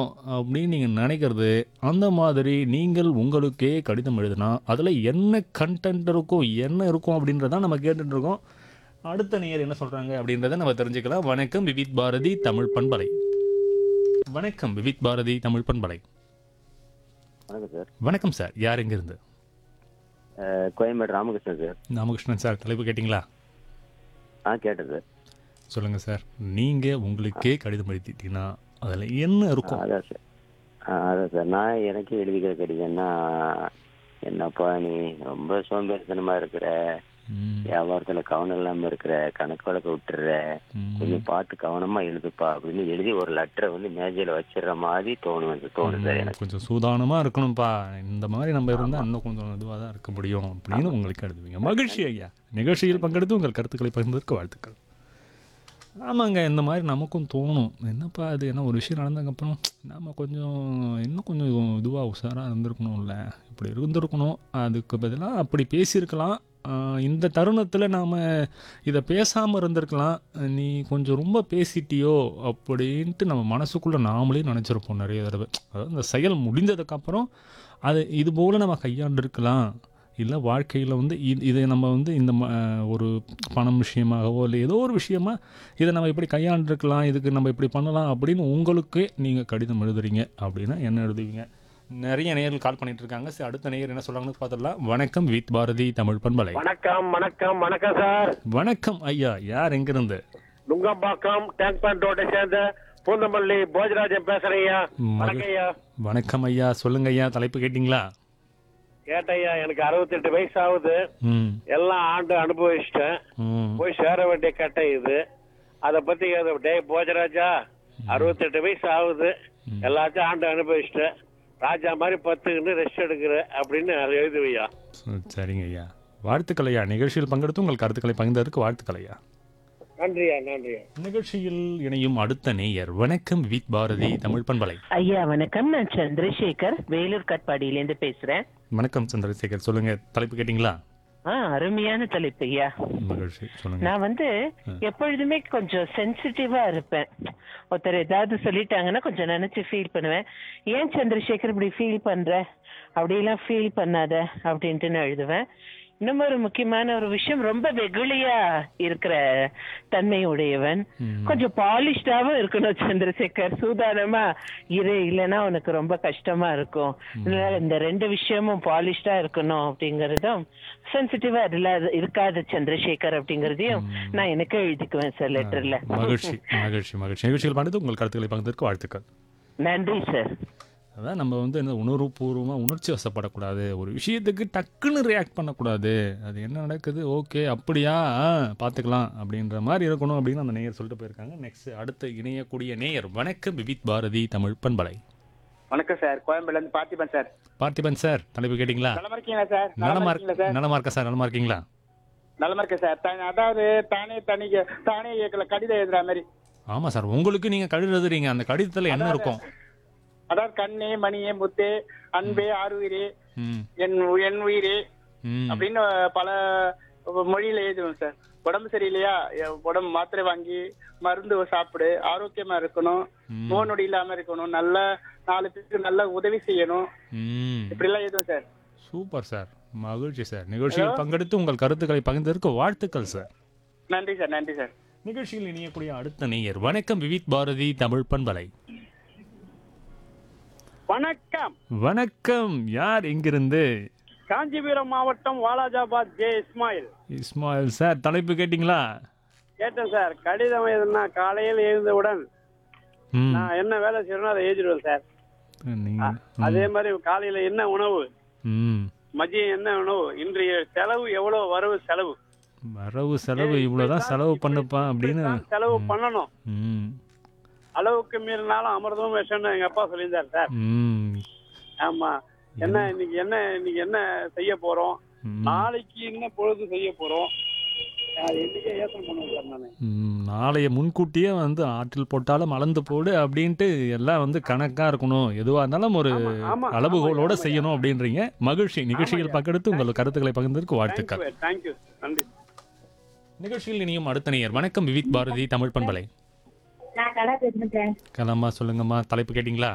சொல்லணும் அப்படின்னு நீங்கள் நினைக்கிறது அந்த மாதிரி நீங்கள் உங்களுக்கே கடிதம் எழுதுனா அதில் என்ன கண்டென்ட் இருக்கும் என்ன இருக்கும் அப்படின்றத நம்ம கேட்டுட்டு இருக்கோம் அடுத்த நேயர் என்ன சொல்கிறாங்க அப்படின்றத நம்ம தெரிஞ்சுக்கலாம் வணக்கம் விவித் பாரதி தமிழ் பண்பலை வணக்கம் விவித் பாரதி தமிழ் பண்பலை வணக்கம் சார் வணக்கம் சார் யார் எங்கிருந்து அஹ், கோயம்பேடு ராமகிருஷ்ணன் சார் ராமகிருஷ்ணன் சார் தலைப்பு கேட்டிங்களா ஆ கேட்டேன் சார் சொல்லுங்கள் சார் நீங்கள் உங்களுக்கே கடிதம் எழுதிட்டீங்கன்னா அதில் என்ன இருக்கும் அதான் சார் ஆ, அதான் சார் நான் எனக்கு எழுதிக்கிற கடிதம்னா என்னப்பா நீ ரொம்ப சோம்பேறித்தனமா இருக்கிற ம், வியாபாரத்துல கவனம் இல்லாம இருக்கிற கணக்கு வழக்க விட்டுற ம். கொஞ்சம் பார்த்து கவனமா எழுதுப்பா அப்படின்னு எழுதி ஒரு லெட்டரை வந்து மேஜையில வச்சிடுற மாதிரி தோணும் எனக்கு தோணும் சார் எனக்கு கொஞ்சம் சூதானமா இருக்கணும்ப்பா இந்த மாதிரி நம்ம இருந்தால் இன்னும் கொஞ்சம் இதுவாக தான் இருக்க முடியும் அப்படின்னு உங்களுக்கு எழுதுவீங்க மகிழ்ச்சி ஐயா நிகழ்ச்சியில் பங்கெடுத்து உங்கள் கருத்துக்களை பகிர்ந்ததற்கு வாழ்த்துக்கள் ஆமாங்க இந்த மாதிரி நமக்கும் தோணும் என்னப்பா அது என்ன ஒரு விஷயம் நடந்ததுக்கப்புறம் நாம் கொஞ்சம் இன்னும் கொஞ்சம் இதுவாக உஷாராக இருந்திருக்கணும்ல இப்படி இருந்திருக்கணும் அதுக்கு பதிலாக அப்படி பேசியிருக்கலாம் ஆஹ் இந்த தருணத்தில் நாம் இதை பேசாமல் இருந்திருக்கலாம் நீ கொஞ்சம் ரொம்ப பேசிட்டியோ அப்படின்ட்டு நம்ம மனசுக்குள்ளே நாமளே நினச்சிருப்போம் நிறைய தடவை அதாவது இந்த செயல் முடிந்ததுக்கப்புறம் அது இது போல் நம்ம கையாண்டிருக்கலாம் இல்லை வாழ்க்கையில் வந்து இது இதை நம்ம வந்து இந்த ம- ஒரு பணம் விஷயமாகவோ இல்லை ஏதோ ஒரு விஷயமா இதை நம்ம இப்படி கையாண்டிருக்கலாம் இதுக்கு நம்ம இப்படி பண்ணலாம் அப்படின்னு உங்களுக்கு நீங்கள் கடிதம் எழுதுறீங்க அப்படின்னா என்ன எழுதுவீங்க நிறைய நேயர்கள் கால் பண்ணிட்டு இருக்காங்க சரி அடுத்த நேயர் என்ன சொல்றாங்கன்னு பார்த்துடலாம் வணக்கம் வித் பாரதி தமிழ் பண்பலை வணக்கம் வணக்கம் வணக்கம் சார் வணக்கம் ஐயா யார் எங்கிருந்து நுங்கம்பாக்கம் டேங்க் பேண்ட் ரோட்டை சேர்ந்த பூந்தமல்லி போஜராஜன் பேசுறேன்யா மகிழ்- வணக்கம் ஐயா வணக்கம் ஐயா சொல்லுங்க ஐயா தலைப்பு கேட்டிங்களா கேட்டையா எனக்கு அறுபத்தெட்டு வயசு ஆகுது ம் எல்லாம் ஆண்டு அனுபவிச்சிட்டேன் ம் போய் சேர வேண்டிய கட்டை இது அத பத்தி கேது- டேய் போஜராஜா அறுபத்தெட்டு வயசு ஆகுது எல்லாத்தையும் ஆண்டு அனுபவிச்சிட்டேன் ராஜா மாதிரி பத்துக்கிட்டு ரெஸ்ட் எடுக்கிற அப்படின்னு எழுதுவையா ச- சரிங்க ஐயா வாழ்த்துக்கள் ஐயா நிகழ்ச்சியில் பங்கெடுத்து உங்கள் கருத்துக்களை பகிர்ந்ததற்கு வாழ்த்துக்கள் ஐயா நன்றியா நன்றியா நிகழ்ச்சியில் இணையும் அடுத்த நேயர் வணக்கம் வித் பாரதி தமிழ் பண்பலை ஐயா வணக்கம் நான் சந்திரசேகர் வேலூர் கட்பாடியிலேருந்து பேசுறேன் வணக்கம் சந்திரசேகர் சொல்லுங்க தலைப்பு கேட்டிங்களா ஆ அருமையான தலைப்பு ஐயா மகிழ்ச்சி சொல்லுங்க நான் வந்து எப்பொழுதுமே கொஞ்சம் சென்சிட்டிவா இருப்பேன் ஒருத்தர் ஏதாவது சொல்லிட்டாங்கன்னா கொஞ்சம் நினைச்சு ஃபீல் பண்ணுவேன் ஏன் சந்திரசேகர் இப்படி ஃபீல் பண்ற அப்படியெல்லாம் ஃபீல் பண்ணாத அப்படின்ட்டு நான் எழுதுவேன் இன்னும் ஒரு முக்கியமான ஒரு விஷயம் ரொம்ப வெகுளியா இருக்கிற தன்மை உடையவன் கொஞ்சம் பாலிஷ்டாவும் இருக்கணும் சந்திரசேகர் சூதானமா இரு இல்லைன்னா உனக்கு ரொம்ப கஷ்டமா இருக்கும் அதனால இந்த ரெண்டு விஷயமும் பாலிஷ்டா இருக்கணும் அப்படிங்கறதும் சென்சிட்டிவா இல்லாத இருக்காது சந்திரசேகர் அப்படிங்கறதையும் நான் எனக்கு எழுதிக்குவேன் சார் லெட்டர்ல மகிழ்ச்சி மகிழ்ச்சி மகிழ்ச்சி நிகழ்ச்சியில் பங்கெடுத்து உங்கள் கருத்துக்களை பகிர்ந்ததற்கு வாழ்த்துக்கள் நன்றி சார் அதான் நம்ம வந்து என்ன உணர்வுபூர்வமாக உணர்ச்சி வசப்படக்கூடாது ஒரு விஷயத்துக்கு டக்குன்னு ரியாக்ட் பண்ணக்கூடாது அது என்ன நடக்குது ஓகே அப்படியா ஆ, பார்த்துக்கலாம் அப்படின்ற மாதிரி இருக்கணும் அப்படின்னு அந்த நேயர் சொல்லிட்டு போயிருக்காங்க நெக்ஸ்ட் அடுத்த இணையக்கூடிய நேயர் வணக்கம் விவித் பாரதி தமிழ் பண்பலை வணக்கம் சார் கோயம்பேடுல இருந்து பார்த்திபன் சார் பார்த்திபன் சார் தலைப்பு கேட்டிங்களா நலமா இருக்கீங்களா சார் நலமா நலமா இருக் இருக்கீங்களா சார் நலமா இருக்கா சார் நலமா இருக்கீங்களா நலமா இருக்கேன் சார் த- அதாவது தானே தனிக்க தானே இயக்கல கடிதம் எழுதுற மாதிரி ஆமாம் சார் உங்களுக்கு நீங்கள் கடிதம் எழுதுறீங்க அந்த கடிதத்தில் என்ன இருக்கும் அதாவது கண்ணே மணியே முத்தே அன்பே ஆறுயிரே ம் என் உ- என் உயிரே ம் அப்படின்னு பல மொழியில எழுதுவோம் சார் உடம்பு சரியில்லையா எ- உடம்பு மாத்திரை வாங்கி மருந்து சாப்பிடு ஆரோக்கியமா இருக்கணும் நோய் நொடி இல்லாம இருக்கணும் நல்ல நாலு பேருக்கு நல்ல உதவி செய்யணும் ம் இப்படி எல்லாம் எழுதுவோம் சார் சூப்பர் சார் மகிழ்ச்சி சார் நிகழ்ச்சியில் பங்கெடுத்து உங்கள் கருத்துக்களை பகிர்ந்ததற்கு வாழ்த்துக்கள் சார் நன்றி சார் நன்றி சார் நிகழ்ச்சியில் இணையக்கூடிய அடுத்த நேயர் வணக்கம் விவித் பாரதி தமிழ் பண்பலை வணக்கம் வணக்கம் யார் எங்கிருந்து காஞ்சிபுரம் மாவட்டம் வாலாஜாபாத் ஜே இஸ்மாயில் இஸ்மாயில் சார் தலைப்பு கேட்டிங்களா கேட்டேன் சார் கடிதம் எதுனா காலையில் எழுந்தவுடன் ம் நான் என்ன வேலை செய்யணும் அதை எழுதிடுவேன் சார் நீங்க அதே மாதிரி காலையில என்ன உணவு ம் மதியம் என்ன உணவு இன்றைய செலவு எவ்வளவு வரவு செலவு வரவு செலவு இவ்வளோதான் செலவு பண்ணுப்பா அப்படின்னு இப்படித்தான் செலவு பண்ணணும் ம் அளவுக்கு மீறினாலும் அமிர்தமும் விஷம்னு எங்க அப்பா சொல்லியிருந்தார் சார் ம் ஆமா என்ன இன்னைக்கு என்ன இன்னைக்கு என்ன செய்ய போறோம் ம். நாளைக்கு என்ன பொழுது செய்ய போறோம் அது இன்னைக்கே யோசனை பண்ணுவேன் சார் நானு ம், நாளைய முன்கூட்டியே வந்து ஆற்றில் போட்டாலும் அளந்து போடு அப்படின்ட்டு எல்லாம் வந்து கணக்காக இருக்கணும் எதுவாக இருந்தாலும் ஒரு ஆமா, அளவுகோலோட ஆமா, செய்யணும் அப்படின்றீங்க மகிழ்ச்சி நிகழ்ச்சியில் பங்கெடுத்து உங்கள் கருத்துக்களை பகிர்ந்ததற்கு வாழ்த்துக்கள் தேங்க்யூ நன்றி நிகழ்ச்சியில் இனியும் அடுத்த நேயர் வணக்கம் விவித் பாரதி தமிழ் பண்பலை நான் கடை பேசுறேன் கலாமா சொல்லுங்கம்மா தலைப்பு கேட்டிங்களா